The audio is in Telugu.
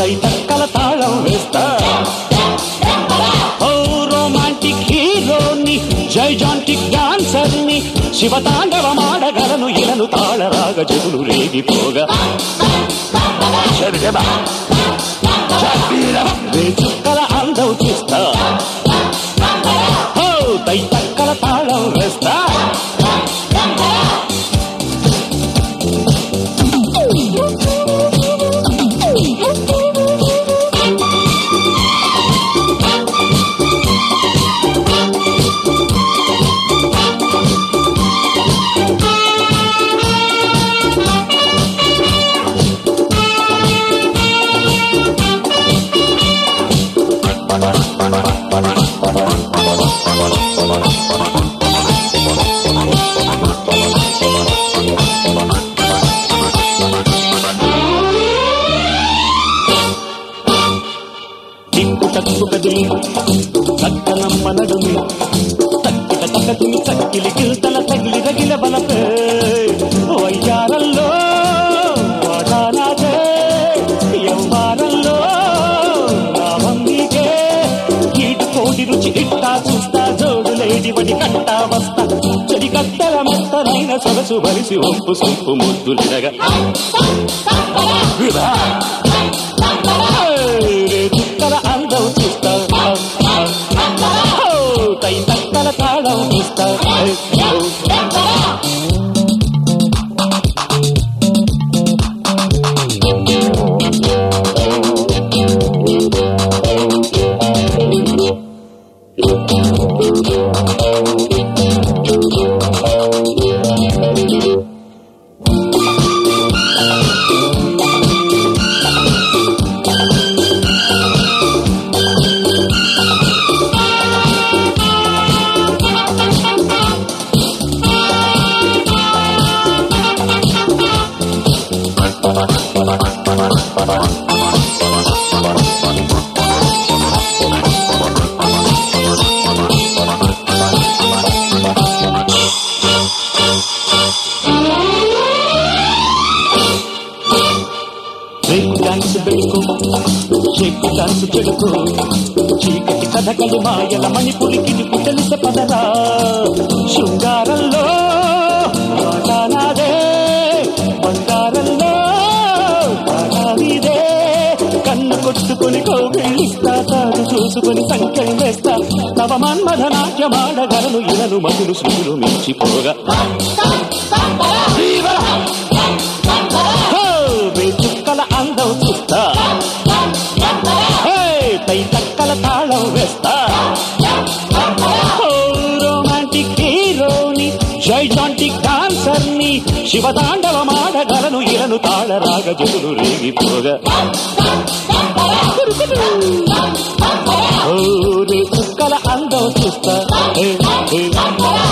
తైతక్కల తాళం వేస్తా ఓ రొమాంటిక్ హీరోని జైజాంటిక్ డాన్సర్ ని శివతాండవమాడగలను ఇలను తాళరాగ జగులు రేగిపోగా శర్యమ, శబీరం, చుక్కల అందం చూస్తా ఓ తైతక్కల తాళం వేస్తా టిక్కు టక్కు కదిలి చక్కనమ్మ నడుమి తక్కిట తక్కటిని చక్కిలి గిల్తల తగిలి రగిల బలపే వయ్యారల్లో వాటానాదే యవ్వారంలో రావంగికే ఈటు కోడి రుచి ఇట్టా చూస్తా జోడు లేడి వడి కట్టా వస్తా చెడి కట్టల మెత్తనైన సొగసు బలిసి ఒంపు సొంపు ముద్దులిరగా విభా చుక్కల అందం చూస్తా తై తక్కల తాళం చూస్తా రేకు డాన్స్ బెడుకు షేకు డాన్స్ చెడుకు చీకటి కథకలి మాయల మణిపురికి నీకు తెలిసే పదరా శృంగారంలో వాటానాదే బంగారంలో వాటానిదే కన్ను కొట్టుకొని కోగిళ్ళిస్తా తాడు చూసుకొని సంఖ్యలు వేస్తా తవ మన్మథ నాట్యమాడగలను ఇలను మధులు శృతులు మించిపోగా హో, చుక్కల అందం చూస్తా హే, తై తక్కల తాళం వేస్తా ఓ, రొమాంటిక్ హీరోని జైజాంటిక్ డాన్సర్ ని శివతాండవమాడగలను ఇలను తాళరాగ జగులు రేగిపోగా ఓ, రే చుక్కల అందం చూస్తా హే, హే,